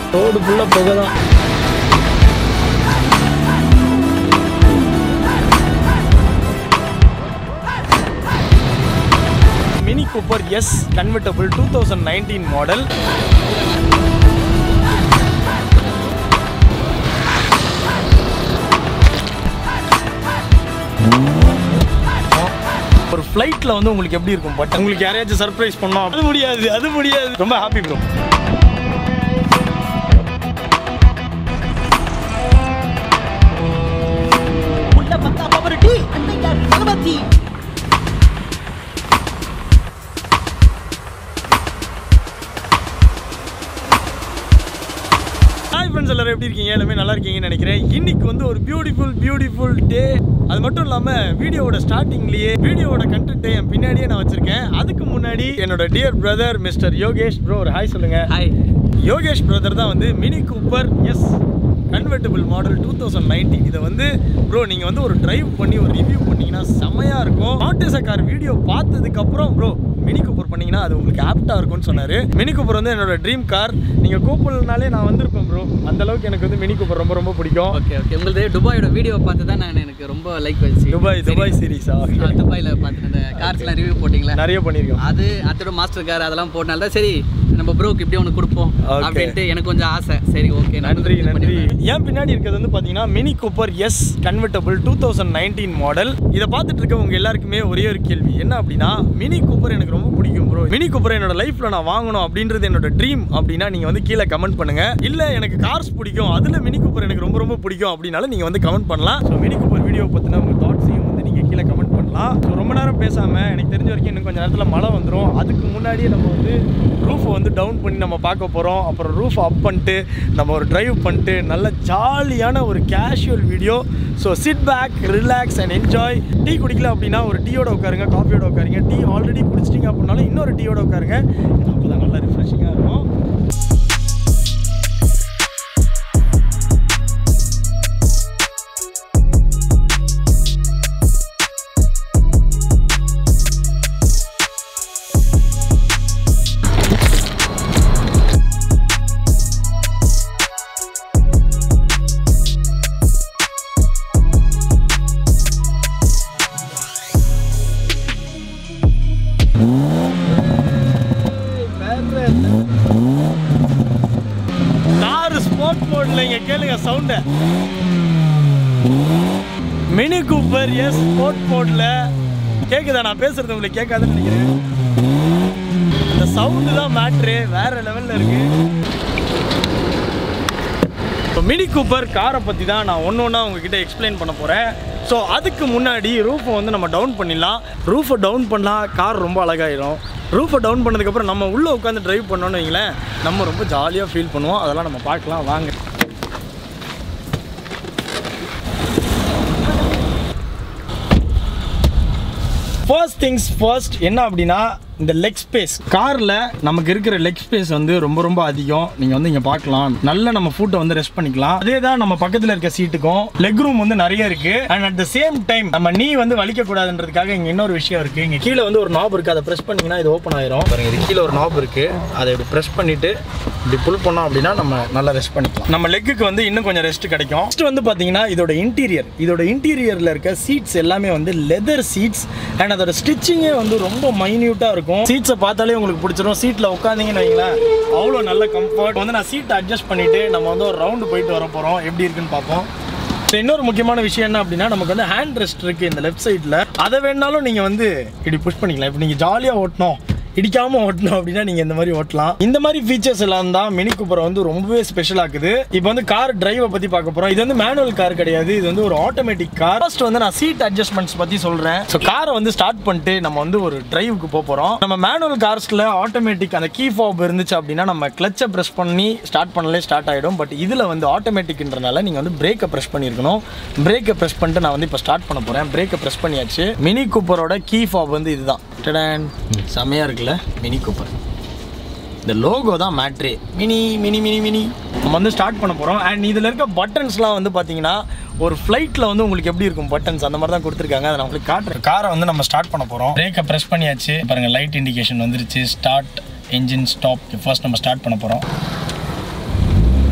Road ஃபுல்லாக புகை தான் Mini Cooper S convertible two thousand nineteen model ஒரு ஃப்ளைட்டில் வந்து உங்களுக்கு எப்படி இருக்கும் பட் உங்களுக்கு யாரையாச்சும் சர்ப்ரைஸ் பண்ணோம் அது முடியாது அது முடியாது ரொம்ப ஹாப்பி ப்ரோ உள்ள பத்தா பவர்டி அன்னையார் பகவதி ஹாய் ஃப்ரெண்ட்ஸ் எல்லாரும் எப்படி இருக்கீங்க எல்லாமே நல்லா இருக்கீங்கன்னு நினைக்கிறேன் இன்னைக்கு வந்து ஒரு பியூட்டிஃபுல் பியூட்டிஃபுல் டே அது மட்டும் இல்லாமல் வீடியோவோட ஸ்டார்டிங்லேயே வீடியோவோட கண்டென்ட்டை என் பின்னாடியே நான் வச்சிருக்கேன் அதுக்கு முன்னாடி என்னோட dear brother mister Yogesh bro ஒரு ஹாய் சொல்லுங்க ஹாய் யோகேஷ் பிரதர் தான் வந்து Mini Cooper S convertible model two thousand nineteen இதை வந்து ப்ரோ நீங்கள் வந்து ஒரு டிரைவ் பண்ணி ஒரு ரிவ்யூ பண்ணீங்கன்னா செமையாக இருக்கும் மாட்டேச கார் வீடியோ பார்த்ததுக்கப்புறம் ப்ரோ மினி கூப்பர் பண்ணீங்கன்னா அது உங்களுக்கு ஆப்டாக இருக்கும்னு சொன்னார் மினி கூப்பர் வந்து என்னோட ட்ரீம் கார் நீங்கள் கூப்பிடனாலே நான் வந்திருப்பேன் ப்ரோ அந்த அளவுக்கு எனக்கு வந்து மினி கூப்பர் ரொம்ப ரொம்ப பிடிக்கும் ஓகே ஓகே உங்களது துபாயோட வீடியோ பார்த்து தான் நான் எனக்கு ரொம்ப லைக் வச்சு துபாய் துபாய் சீரீஸா துபாயில் பார்த்து அந்த கார்ஸ்லாம் ரிவ்யூ போட்டிங்களா நிறைய பண்ணியிருக்கோம் அது அதோட மாஸ்டர் கார் அதெல்லாம் போட்டனால தான் சரி நம்ம ப்ரோக்கு இப்படி ஒன்று கொடுப்போம் Okay. அப்படின்ட்டு எனக்கு கொஞ்சம் ஆசை சரி ஓகே நன்றி நன்றி ஏன் பின்னாடி இருக்கிறது வந்து பார்த்தீங்கன்னா Mini Cooper S convertible two thousand nineteen model இதை பார்த்துட்டு இருக்கவங்க எல்லாருக்குமே ஒரே ஒரு கேள்வி என்ன அப்படின்னா மினி கூப்பர் எனக்கு ரொம்ப பிடிக்கும் ப்ரோ மினி கூப்பர் என்னோட லைஃப்ல நான் வாங்கணும் அப்படின்றது என்னோட ட்ரீம் அப்படின்னா நீங்க வந்து கீழே கமெண்ட் பண்ணுங்க இல்ல எனக்கு கார்ஸ் பிடிக்கும் அதுல மினி கூப்பர் எனக்கு ரொம்ப ரொம்ப பிடிக்கும் அப்படின்னாலும் நீங்க வந்து கமெண்ட் பண்ணலாம் ஸோ மினி கூப்பர் வீடியோ பத்தின உங்க தாட்ஸையும் வந்து நீங்க கீழே கமெண்ட் பண்ணலாம் ஸோ ரொம்ப நேரம் பேசாம எனக்கு தெரிஞ்ச வரைக்கும் இன்னும் கொஞ்சம் நேரத்தில் மழை வந்துடும் அதுக்கு முன்னாடியே நம்ம வந்து ரூஃபை வந்து டவுன் பண்ணி நம்ம பார்க்க போகிறோம் அப்புறம் ரூஃப் அப் பண்ணிட்டு நம்ம ஒரு டிரைவ் பண்ணிட்டு நல்ல ஜாலியான ஒரு casual video so sit back relax and enjoy tea குடிக்கல அப்படின்னா ஒரு டீயோட உட்காருங்க காஃபியோட உட்காருங்க டீ ஆல்ரெடி குடிச்சிட்டிங்க அப்படின்னாலும் இன்னொரு டீயோட உட்காருங்க அப்போ தான் நல்லா ரிஃப்ரெஷிங்காக இருக்கும் கார் ஸ்போர்ட் மோட்ல இங்க கேளுங்க சவுண்ட மினி கூப்பர் எஸ் ஸ்போர்ட் மோட்ல கேக்குதா நான் பேசுறது உங்களுக்கு கேட்காதுன்னு நினைக்கிறேன் இந்த சவுண்டு தான் மேட்ரு வேற லெவல்ல இருக்கு இப்போ மினி கூப்பர் காரை பற்றி தான் நான் ஒன்று ஒன்றா உங்ககிட்ட எக்ஸ்பிளைன் பண்ண போகிறேன் ஸோ அதுக்கு முன்னாடி ரூஃபை வந்து நம்ம டவுன் பண்ணிடலாம் ரூஃபை டவுன் பண்ணால் கார் ரொம்ப அழகாயிரும் ரூஃபை டவுன் பண்ணதுக்கப்புறம் நம்ம உள்ளே உட்காந்து டிரைவ் பண்ணோன்னு வைங்களேன் நம்ம ரொம்ப ஜாலியாக ஃபீல் பண்ணுவோம் அதெல்லாம் நம்ம பார்க்கலாம் வாங்க ஃபர்ஸ்ட் திங்ஸ் ஃபர்ஸ்ட் என்ன அப்படின்னா இந்த லெக் ஸ்பேஸ் காரில் நமக்கு இருக்கிற லெக் ஸ்பேஸ் வந்து ரொம்ப ரொம்ப அதிகம் நீங்கள் வந்து இங்கே பார்க்கலாம் நல்ல நம்ம ஃபுட்டை வந்து ரெஸ்ட் பண்ணிக்கலாம் அதே தான் நம்ம பக்கத்தில் இருக்க சீட்டுக்கும் லெக் ரூம் வந்து நிறைய இருக்கு and at the same time நம்ம நீ வந்து வலிக்க கூடாதுன்றதுக்காக இங்கே இன்னொரு விஷயம் இருக்கு இங்கே கீழே வந்து ஒரு நாப் இருக்கு அதை ப்ரெஸ் பண்ணீங்கன்னா இது ஓப்பன் ஆயிரும் பாருங்க இது கீழே ஒரு நாப் இருக்கு அதை இப்படி ப்ரெஸ் பண்ணிட்டு இப்படி புல் பண்ணோம் அப்படின்னா நம்ம நல்லா ரெஸ்ட் பண்ணிக்கலாம் நம்ம லெக்குக்கு வந்து இன்னும் கொஞ்சம் ரெஸ்ட் கிடைக்கும் ஃபர்ஸ்ட் வந்து பார்த்தீங்கன்னா இதோட இன்டீரியர் இதோட இன்டீரியரில் இருக்க சீட்ஸ் எல்லாமே வந்து லெதர் சீட்ஸ் அண்ட் அதோட ஸ்டிச்சிங்கே வந்து ரொம்ப மைன்யூட்டாக இருக்கும் சீட்ஸை பார்த்தாலே உங்களுக்கு பிடிச்சிரும் சீட்டில் உட்காந்தீங்கன்னு வைங்களேன் அவ்வளோ நல்ல கம்ஃபர்ட் வந்து நான் சீட்டை அட்ஜஸ்ட் பண்ணிவிட்டு நம்ம வந்து ஒரு ரவுண்டு போயிட்டு வர போகிறோம் எப்படி இருக்குன்னு பார்ப்போம் ஸோ இன்னொரு முக்கியமான விஷயம் என்ன அப்படின்னா நமக்கு வந்து ஹேண்ட் ரெஸ்ட் இருக்குது இந்த லெஃப்ட் சைடில் அதை வேணாலும் நீங்கள் வந்து இப்படி புஷ் பண்ணிக்கலாம் இப்போ நீங்கள் ஜாலியாக ஓட்டணும் இடிக்காம ஓட்டணும் அப்படின்னா நீங்க இந்த மாதிரி ஓட்டலாம் இந்த மாதிரி ஃபீச்சர்ஸ் எல்லாம் தான் மினி கூப்பரை வந்து ரொம்பவே ஸ்பெஷல் ஆக்குது இப்போ வந்து கார் டிரைவை பத்தி பார்க்க போறோம் இது வந்து மேனுவல் கார் கிடையாது இது வந்து ஒரு ஆட்டோமேட்டிக் கார் ஃபர்ஸ்ட் வந்து நான் சீட் அட்ஜஸ்ட்மெண்ட்ஸ் பத்தி சொல்றேன் ஸோ காரை வந்து ஸ்டார்ட் பண்ணிட்டு நம்ம வந்து ஒரு டிரைவுக்கு போக போறோம் நம்ம மேனுவல் கார்ஸ்ல ஆட்டோமேட்டிக் அந்த கீ ஃபாப் இருந்துச்சு அப்படின்னா நம்ம கிளச்சை ப்ரெஸ் பண்ணி ஸ்டார்ட் பண்ணலே ஸ்டார்ட் ஆயிடும் பட் இதுல வந்து ஆட்டோமேட்டிக்ன்றனால நீங்க வந்து பிரேக்கை ப்ரெஸ் பண்ணியிருக்கணும் பிரேக்கை ப்ரெஸ் பண்ணிட்டு நான் வந்து இப்போ ஸ்டார்ட் பண்ண போறேன் பிரேக்கை ப்ரெஸ் பண்ணியாச்சு மினி கூப்பரோட கீ ஃபாப் வந்து இதுதான் டடான். செமையா இருக்குல்ல மினி கூப்பர் இந்த லோகோ தான் மேட்ரே மினி மினி மினி மினி நம்ம வந்து ஸ்டார்ட் பண்ண போகிறோம் அண்ட் இதில் இருக்க பட்டன்ஸ்லாம் வந்து பார்த்தீங்கன்னா ஒரு ஃப்ளைட்டில் வந்து உங்களுக்கு எப்படி இருக்கும் பட்டன்ஸ் அந்த மாதிரி தான் கொடுத்துருக்காங்க அதை நான் உங்களுக்கு காட்டுறேன் காரை வந்து நம்ம ஸ்டார்ட் பண்ண போகிறோம் பிரேக்கை ப்ரெஸ் பண்ணியாச்சு பாருங்கள் லைட் இண்டிகேஷன் வந்துருச்சு ஸ்டார்ட் என்ஜின் ஸ்டாப் ஃபர்ஸ்ட் நம்ம ஸ்டார்ட் பண்ண போகிறோம்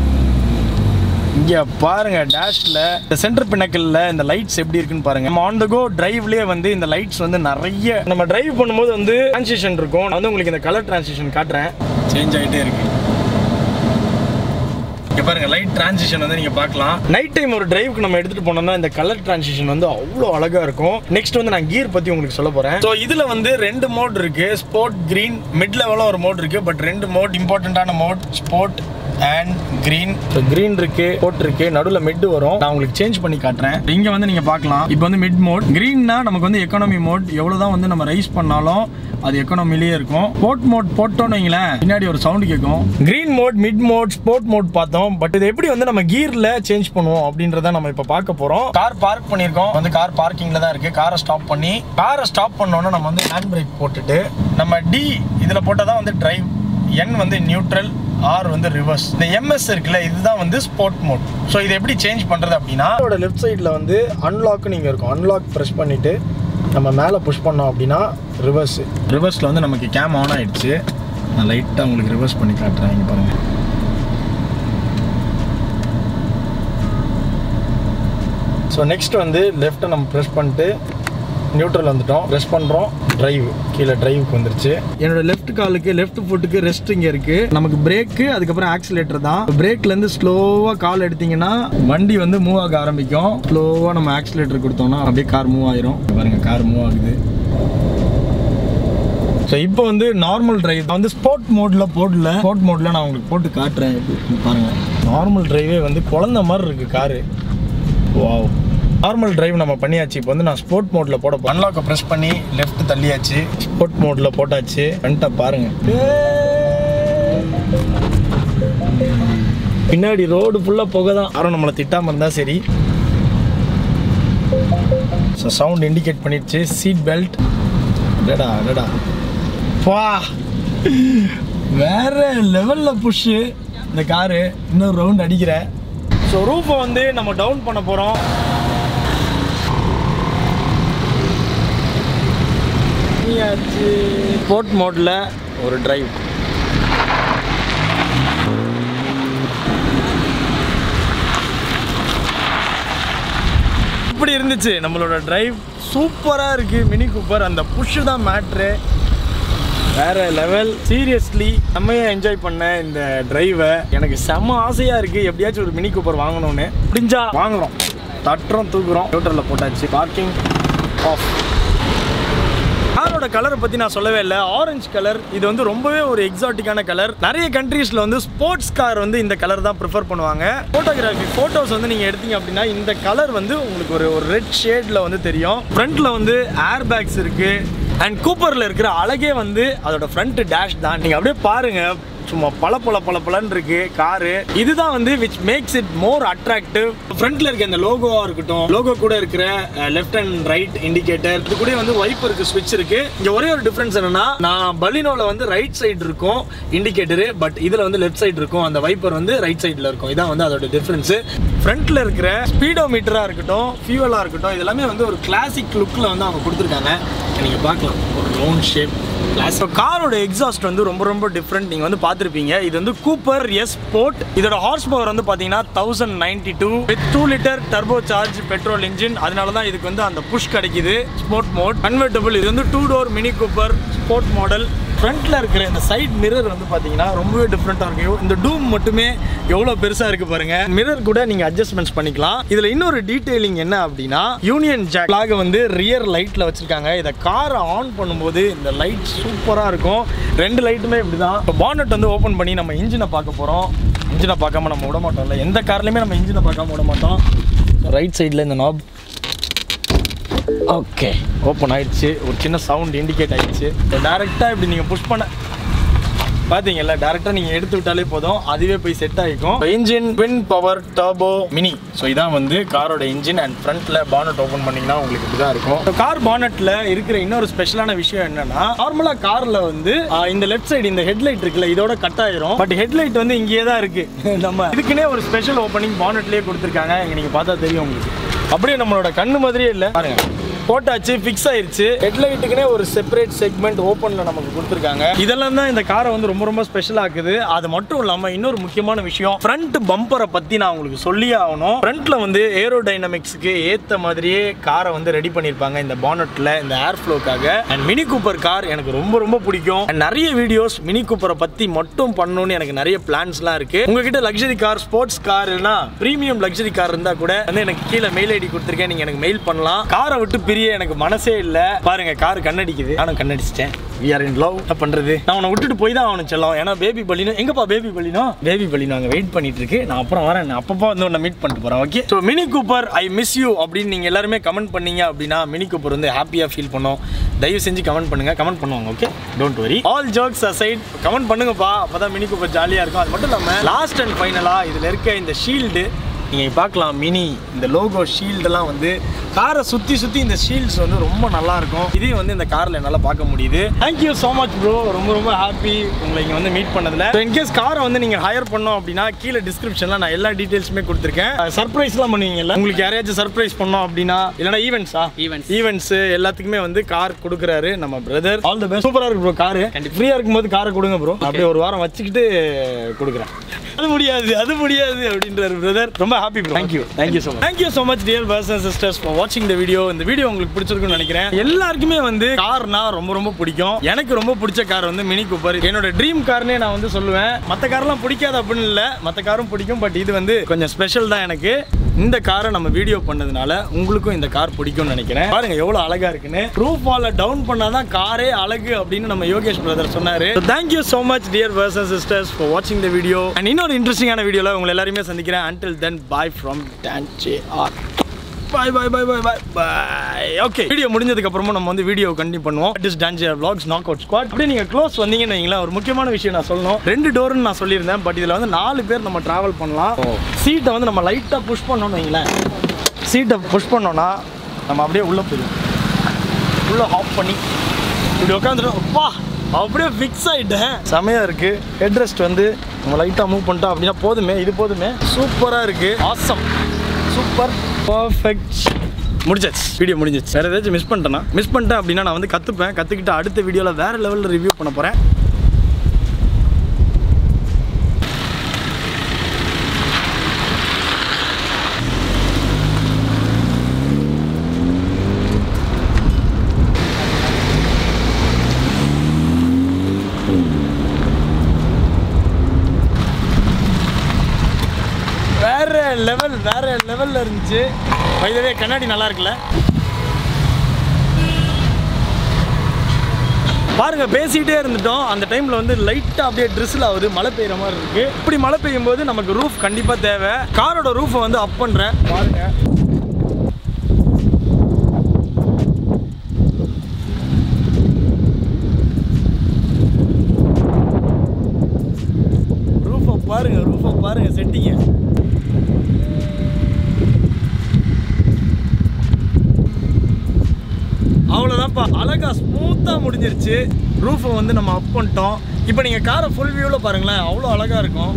இங்க பாருங்க டேஷ்ல இந்த சென்டர் பின்னக்கல்ல இந்த லைட்ஸ் எப்படி இருக்குன்னு பாருங்க நம்ம ஆன் த கோ டிரைவ்லயே வந்து இந்த லைட்ஸ் வந்து நிறைய நம்ம டிரைவ் பண்ணும்போது வந்து டிரான்சிஷன் இருக்கும் நான் வந்து உங்களுக்கு இந்த கலர் டிரான்சிஷன் காட்டுறேன் சேஞ்ச் ஆயிட்டே இருக்கு இங்க பாருங்க லைட் டிரான்சிஷன் வந்து நீங்க பார்க்கலாம் நைட் டைம் ஒரு டிரைவுக்கு நம்ம எடுத்துட்டு போனோம்னா இந்த கலர் டிரான்சிஷன் வந்து அவ்வளோ அழகா இருக்கும் நெக்ஸ்ட் வந்து நான் கியர் பத்தி உங்களுக்கு சொல்ல போறேன் ஸோ இதுல வந்து ரெண்டு மோட் இருக்கு ஸ்போர்ட் கிரீன் மிட் லெவலும் ஒரு மோட் இருக்கு பட் ரெண்டு மோட் இம்பார்ட்டன்டான mode sport and green so green இருக்கு போட் இருக்கு நடுவில் மிட் வரும் நான் உங்களுக்கு சேஞ்ச் பண்ணி காட்டுறேன் இங்க வந்து நீங்க பார்க்கலாம் இப்போ வந்து மிட் மோட் கிரீன்னா நமக்கு வந்து எக்கானமி மோட் எவ்வளவுதான் வந்து நம்ம ரைஸ் பண்ணாலும் அது எக்கானமிலேயே இருக்கும் போர்ட் மோட் போட்டோம்னு வைங்களேன் பின்னாடி ஒரு சவுண்ட் கேட்கும் green mode mid mode sport mode பார்த்தோம் பட் இது எப்படி வந்து நம்ம கீர்ல சேஞ்ச் பண்ணுவோம் அப்படின்றத நம்ம இப்போ பார்க்க போறோம் கார் பார்க் பண்ணியிருக்கோம் வந்து கார் பார்க்கிங்ல தான் இருக்கு காரை ஸ்டாப் பண்ணி காரை ஸ்டாப் பண்ணோன்னா நம்ம வந்து ஹேண்ட் பிரேக் போட்டுட்டு நம்ம டி இதுல போட்டால் தான் வந்து டிரைவ் என் வந்து நியூட்ரல் ஆர் வந்து ரிவர்ஸ் இந்த எம்எஸ் இருக்குல்ல இதுதான் வந்து ஸ்போர்ட் மோட் ஸோ இது எப்படி சேஞ்ச் பண்ணுறது அப்படின்னா இதோட லெஃப்ட் சைடில் வந்து அன்லாக் நீங்கள் இருக்கும் அன்லாக் ப்ரெஸ் பண்ணிவிட்டு நம்ம மேலே புஷ் பண்ணோம் அப்படின்னா ரிவர்ஸ் ரிவர்ஸில் வந்து நமக்கு கேம் ஆன் ஆயிடுச்சு நான் லைட்டாக உங்களுக்கு ரிவர்ஸ் பண்ணி காட்டுறேன் இங்கே பாருங்கள் ஸோ நெக்ஸ்ட் வந்து லெஃப்ட்டை நம்ம ப்ரெஸ் பண்ணிட்டு நியூட்ரல் வந்துட்டோம் ப்ரெஸ் பண்ணுறோம் டிரைவ் கீழே டிரைவுக்கு வந்துருச்சு என்னோட லெஃப்ட் காலுக்கு லெஃப்ட் ஃபுட்டுக்கு ரெஸ்ட் இங்கே இருக்கு நமக்கு பிரேக்கு அதுக்கப்புறம் ஆக்சிலேட்டர் தான் பிரேக்லேருந்து ஸ்லோவாக கால் எடுத்தீங்கன்னா வண்டி வந்து மூவ் ஆக ஆரம்பிக்கும் ஸ்லோவாக நம்ம ஆக்சிலேட்டர் கொடுத்தோம்னா அப்படியே கார் மூவ் ஆயிரும் பாருங்க கார் மூவ் ஆகுது ஸோ இப்போ வந்து நார்மல் டிரைவ் வந்து ஸ்போர்ட் மோடில் போடல ஸ்போர்ட் மோடில் நான் உங்களுக்கு போட்டு காட்டுறேன் எப்படி இருக்குன்னு பாருங்க நார்மல் டிரைவே வந்து குழந்த மாதிரி இருக்கு காரு வாவ் நார்மல் டிரைவ் நம்ம பண்ணியாச்சு இப்போ வந்து நான் ஸ்போர்ட் மோடில் போட அன்லாக்கை ப்ரெஸ் பண்ணி லெஃப்ட் தள்ளியாச்சு ஸ்போர்ட் மோடில் போட்டாச்சு ஃப்ரண்ட்டை பாருங்க பின்னாடி ரோடு ஃபுல்லாக புகை தான் யாரும் நம்மளை திட்டாமல் இருந்தால் சரி ஸோ சவுண்ட் இண்டிகேட் பண்ணிடுச்சு சீட் பெல்ட் அடடா அடடா பா வேற லெவலில் புஷ்ஷு இந்த காரு இன்னொரு ரவுண்ட் அடிக்கிறேன் ஸோ ரூஃபை வந்து நம்ம டவுன் பண்ண போகிறோம் ஸ்போர்ட் மோடில் ஒரு டிரைவ் இப்படி இருந்துச்சு நம்மளோட டிரைவ் சூப்பராக இருக்குது மினி கூப்பர் அந்த புஷ்ஷு தான் மேட்ரு வேற லெவல் சீரியஸ்லி செம்மையா என்ஜாய் பண்ண இந்த டிரைவை எனக்கு செம்ம ஆசையா இருக்கு எப்படியாச்சும் ஒரு மினி கூப்பர் வாங்கணும்னு முடிஞ்சா வாங்குறோம் தட்டுறோம் தூக்குறோம் நியூட்ரல்ல போட்டாச்சு பார்க்கிங் ஆஃப் காரோட கலரை பற்றி நான் சொல்லவே இல்லை ஆரஞ்சு கலர் இது வந்து ரொம்பவே ஒரு எக்ஸாட்டிக்கான கலர் நிறைய கண்ட்ரீஸில் வந்து ஸ்போர்ட்ஸ் கார் வந்து இந்த கலர் தான் ப்ரிஃபர் பண்ணுவாங்க ஃபோட்டோகிராஃபி ஃபோட்டோஸ் வந்து நீங்கள் எடுத்தீங்க அப்படின்னா இந்த கலர் வந்து உங்களுக்கு ஒரு ஒரு ரெட் ஷேடில் வந்து தெரியும் ஃப்ரண்ட்டில் வந்து ஏர் பேக்ஸ் இருக்குது அண்ட் கூப்பரில் இருக்கிற அழகே வந்து அதோட ஃப்ரண்ட் டேஷ் தான் நீங்கள் அப்படியே பாருங்கள் சும்மா பல பல பல பலன்னு இருக்கு காரு இதுதான் வந்து which makes it more attractive ஃப்ரண்ட்ல இருக்க இந்த லோகோவா இருக்கட்டும் லோகோ கூட இருக்கிற லெஃப்ட் அண்ட் ரைட் இண்டிகேட்டர் இது கூட வந்து வைப்பருக்கு ஸ்விட்ச் இருக்கு இங்க ஒரே ஒரு டிஃபரன்ஸ் என்னன்னா நான் பலினோல வந்து ரைட் சைடு இருக்கும் இண்டிகேட்டர் பட் இதுல வந்து லெஃப்ட் சைடு இருக்கும் அந்த வைப்பர் வந்து ரைட் சைடுல இருக்கும் இதான் வந்து அதோட டிஃபரன்ஸ் ஃப்ரண்ட்ல இருக்கிற ஸ்பீடோ மீட்டரா இருக்கட்டும் ஃபியூவலா இருக்கட்டும் இது எல்லாமே வந்து ஒரு கிளாசிக் லுக்ல வந்து அவங்க கொடுத்துருக்காங்க நீங்க பார்க்கலாம் ஒரு ரவுண்ட் ஷேப் கிளாஸ் காரோட எக்ஸாஸ்ட் வந்து ரொம்ப ரொம்ப டிஃப்ரெண்ட் நீங்கள் வந்து பார்த்துருப்பீங்க இது வந்து கூப்பர் எஸ் ஸ்போர்ட் இதோட ஹார்ஸ் பவர் வந்து பார்த்தீங்கன்னா thousand ninety two with two litre turbo charge petrol engine அதனால தான் இதுக்கு வந்து அந்த புஷ் கிடைக்குது ஸ்போர்ட் மோட் கன்வெர்டபுள் இது வந்து two door Mini Cooper sport model ஃப்ரண்ட்ல இருக்கிற இந்த சைட் மிரர் வந்து பார்த்தீங்கன்னா ரொம்பவே டிஃப்ரெண்ட்டாக இருக்கும் இந்த டூம் மட்டுமே எவ்வளோ பெருசாக இருக்கு பாருங்க மிரர் கூட நீங்கள் அட்ஜஸ்ட்மெண்ட்ஸ் பண்ணிக்கலாம் இதில் இன்னொரு டீடைலிங் என்ன அப்படின்னா யூனியன் ஜாக் flag வந்து ரியர் லைட்டில் வச்சிருக்காங்க இதை காரை ஆன் பண்ணும்போது இந்த லைட் சூப்பராக இருக்கும் ரெண்டு லைட்டுமே இப்படி தான் இப்போ பானட் வந்து ஓப்பன் பண்ணி நம்ம இன்ஜினை பார்க்க போகிறோம் இன்ஜினை பார்க்காம நம்ம விட மாட்டோம்ல எந்த கார்லையுமே நம்ம இன்ஜினை பார்க்காம விட மாட்டோம் ரைட் சைடில் இந்த நாப் ஓகே ஓப்பன் ஆயிடுச்சு ஒரு சின்ன சவுண்ட் இண்டிகேட் ஆயிடுச்சு டேரெக்டாக இப்படி நீங்கள் புஷ் பண்ண பாத்தீங்கல்ல டேரெக்டாக நீங்கள் எடுத்து விட்டாலே போதும் அதுவே போய் செட் ஆகிக்கும் இன்ஜின் வின் பவர் டர்போ மினி ஸோ இதான் வந்து காரோட இன்ஜின் அண்ட் ஃப்ரண்ட்டில் பானட் ஓப்பன் பண்ணிங்கன்னா உங்களுக்கு இப்படி தான் இருக்கும் கார் பானட்டில் இருக்கிற இன்னொரு ஸ்பெஷலான விஷயம் என்னன்னா நார்மலாக காரில் வந்து ஆ, இந்த லெஃப்ட் சைடு இந்த ஹெட்லைட் இருக்குல்ல இதோட கட் ஆயிரும் பட் ஹெட்லைட் வந்து இங்கேயே தான் இருக்கு நம்ம இதுக்குன்னே ஒரு ஸ்பெஷல் ஓப்பனிங் பானட்லேயே கொடுத்துருக்காங்க இங்கே நீங்கள் பார்த்தா தெரியும் உங்களுக்கு அப்படியே நம்மளோட கண்ணு மாதிரியே இல்லை பாருங்க போட்டாச்சு ஃபிக்ஸ் ஆயிருச்சு ஹெட்லைட்டுக்குனே ஒரு செப்பரேட் செக்மெண்ட் ஓப்பனில் நமக்கு கொடுத்துருக்காங்க இதெல்லாம் தான் இந்த காரை வந்து ரொம்ப ரொம்ப ஸ்பெஷல் ஆக்குது அது மட்டும் இல்லாமல் இன்னொரு முக்கியமான விஷயம் ஃப்ரண்ட் பம்பரை பற்றி நான் உங்களுக்கு சொல்லியே ஆகணும் ஃப்ரண்ட்ல வந்து ஏரோ டைனமிக்ஸ்க்கு ஏற்ற மாதிரியே காரை வந்து ரெடி பண்ணியிருப்பாங்க இந்த பானட்ல இந்த ஏர் ஃப்ளோக்காக அண்ட் மினி கூப்பர் கார் எனக்கு ரொம்ப ரொம்ப பிடிக்கும் And நிறைய வீடியோஸ் மினி கூப்பரை பற்றி மட்டும் பண்ணணும்னு எனக்கு நிறைய பிளான்ஸ்லாம் இருக்கு உங்ககிட்ட லக்ஸரி கார் ஸ்போர்ட்ஸ் கார் இல்லைனா ப்ரீமியம் லக்ஸரி கார் இருந்தா கூட வந்து எனக்கு கீழே மெயில் ஐடி கொடுத்துருக்கேன் நீங்க எனக்கு மெயில் பண்ணலாம் காரை விட்டு பிரிய எனக்கு மனசே இல்லை பாருங்க கார் கண்ணடிக்குது நானும் கண்ணடிச்சிட்டேன் வி ஆர் இன் லவ் என்ன பண்றது நான் உன்னை விட்டுட்டு போய் தான் அவனை செல்லம் ஏன்னா பேபி பலினோ எங்கப்பா பேபி பலினோ பேபி பலினோ அங்கே வெயிட் பண்ணிட்டு இருக்கு நான் அப்புறம் வரேன் நான் அப்பப்போ வந்து உன்னை மீட் பண்ணிட்டு போறேன் okay so Mini Cooper I miss you அப்படின்னு நீங்க எல்லாருமே கமெண்ட் பண்ணீங்க அப்படின்னா மினி கூப்பர் வந்து ஹாப்பியா ஃபீல் பண்ணோம் தயவு செஞ்சு கமெண்ட் பண்ணுங்க கமெண்ட் பண்ணுவாங்க okay don't worry all jokes aside comment பண்ணுங்கப்பா அப்பதான் மினி கூப்பர் ஜாலியா இருக்கும் அது மட்டும் இல்லாம லாஸ்ட் அண்ட் ஃபைனலா இதுல இருக்க இந்த ஷீல்டு நீங்கள் பார்க்கலாம் மினி இந்த லோகோ ஷீல்டெல்லாம் வந்து காரை சுற்றி சுற்றி இந்த ஷீல்ட்ஸ் வந்து ரொம்ப நல்லா இருக்கும் இதையும் வந்து இந்த காரில் என்னால் பார்க்க முடியுது தேங்க்யூ ஸோ மச் ப்ரோ ரொம்ப ரொம்ப ஹாப்பி உங்களை இங்கே வந்து மீட் பண்ணதில் ஸோ இன்கேஸ் காரை வந்து நீங்கள் ஹையர் பண்ணோம் அப்படின்னா கீழே டிஸ்கிரிப்ஷனில் நான் எல்லா டீட்டெயில்ஸுமே கொடுத்துருக்கேன் சர்ப்ரைஸ்லாம் பண்ணுவீங்கல்ல உங்களுக்கு யாரையாச்சும் சர்ப்ரைஸ் பண்ணோம் அப்படின்னா இல்லைனா ஈவெண்ட்ஸா Events. ஈவெண்ட்ஸ் எல்லாத்துக்குமே வந்து கார் கொடுக்குறாரு நம்ம பிரதர் ஆல் தி பெஸ்ட் சூப்பராக இருக்கு ப்ரோ காரு ஃப்ரீயாக இருக்கும்போது காரை கொடுங்க ப்ரோ அப்படியே ஒரு வாரம் வச்சுக்கிட்டு கொடுக்குறேன் அது முடியாது அது முடியாது அப்படின்றாரு பிரதர் ரொம்ப happy bro thank you thank you so much thank you so much dear brothers and sisters for வாட்சிங் த வீடியோ இந்த வீடியோ உங்களுக்கு பிடிச்சிருக்குன்னு நினைக்கிறேன் எல்லாருக்குமே வந்து கார்னா ரொம்ப ரொம்ப பிடிக்கும் எனக்கு ரொம்ப பிடிச்ச கார் வந்து மினி கூப்பர் என்னோட ட்ரீம் கார்னே நான் வந்து சொல்லுவேன் மற்ற கார்லாம் பிடிக்காது அப்படின்னு இல்லை மற்ற காரும் பிடிக்கும் பட் இது வந்து கொஞ்சம் ஸ்பெஷல் தான் எனக்கு இந்த காரை நம்ம வீடியோ பண்ணதுனால உங்களுக்கும் இந்த கார் பிடிக்கும்னு நினைக்கிறேன் பாருங்க எவ்வளவு அழகா இருக்குன்னு ரூஃப் வால டவுன் பண்ணாதான் காரே அழகு அப்படின்னு நம்ம யோகேஷ் பிரதர் சொன்னாரு thank you so much dear brothers and sisters for வாட்சிங் த வீடியோ அண்ட் இன்னொரு இன்ட்ரெஸ்டிங்கான வீடியோல உங்களை எல்லாருமே சந்திக்கிறேன் until தென் பாய் ஃப்ரம் டான்ச்சே ஆர் bye bye bye bye bye bye okay video முடிஞ்சதுக்கு அப்புறமா நம்ம வந்து வீடியோ கண்டினியூ பண்ணுவோம் இட் இஸ் டான்ஜியர் vlogs நாக் அவுட் ஸ்குவாட் அப்படியே நீங்க க்ளோஸ் வந்தீங்கன்னு வைங்களேன் ஒரு முக்கியமான விஷயம் நான் சொல்லணும் ரெண்டு டோர்னு நான் சொல்லியிருந்தேன் பட் இதுல வந்து நாலு பேர் நம்ம டிராவல் பண்ணலாம் சீட்டை வந்து நம்ம லைட்டா புஷ் பண்ணோம்னு வைங்களேன் சீட்டை புஷ் பண்ணோம்னா நம்ம அப்படியே உள்ள போயிடுவோம் உள்ள ஆஃப் பண்ணி இப்படி உட்காந்துட்டு அப்பா அப்படியே ஃபிக்ஸ் ஆயிட்டேன் செமையா இருக்கு ஹெட் ரெஸ்ட் வந்து நம்ம லைட்டாக மூவ் பண்ணிட்டோம் அப்படின்னா போதுமே இது போதுமே சூப்பராக இருக்கு ஆசம் சூப்பர் பர்ஃபெக்ட் முடிஞ்சாச்சு வீடியோ முடிஞ்சிச்சு வேற ஏதாச்சும் மிஸ் பண்ணிட்டேன்னா மிஸ் பண்ணிட்டேன் அப்படின்னா நான் வந்து கற்றுப்பேன் கற்றுக்கிட்டு அடுத்த வீடியோவில் வேற லெவலில் ரிவ்யூ பண்ண போகிறேன் வேற லெவல் வேற லெவல்ல இருந்துச்சு வைதவே கண்ணாடி நல்லா இருக்குல்ல பாருங்க பேசிட்டே இருந்துட்டோம் அந்த டைம்ல வந்து லைட்டா அப்படியே ட்ரிஸ்ல ஆகுது மழை பெய்யுற மாதிரி இருக்கு இப்படி மழை பெய்யும் போது நமக்கு ரூஃப் கண்டிப்பா தேவை காரோட ரூஃபை வந்து அப் பண்றேன் பாருங்க ரூஃபை பாருங்க ரூஃபை பாருங்க செட்டிங்க அவ்வளோதான்ப்பா அழகா ஸ்மூத்தாக முடிஞ்சிருச்சு ரூஃபை வந்து நம்ம அப் பண்ணிட்டோம் இப்போ நீங்கள் காரை ஃபுல் வியூவில் பாருங்களேன் அவ்வளோ அழகாக இருக்கும்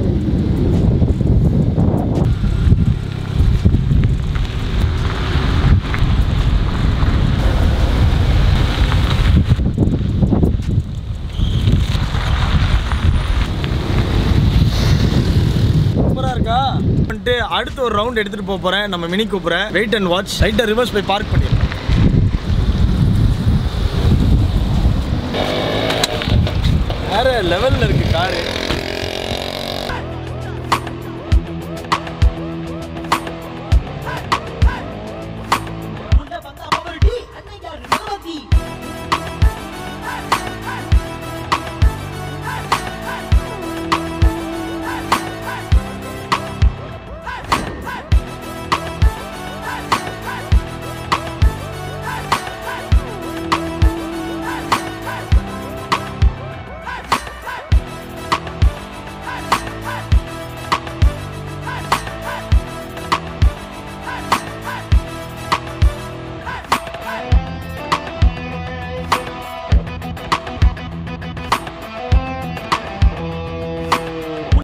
சூப்பராக இருக்கா வந்துட்டு அடுத்த ஒரு ரவுண்ட் எடுத்துகிட்டு போக போகிறேன் நம்ம மினி கூப்பிட்றேன் வெயிட் அண்ட் வாட்ச் லைட்டை ரிவர்ஸ் போய் பார்க் பண்ணிடுறேன் வேற லெவலில் இருக்கு காரு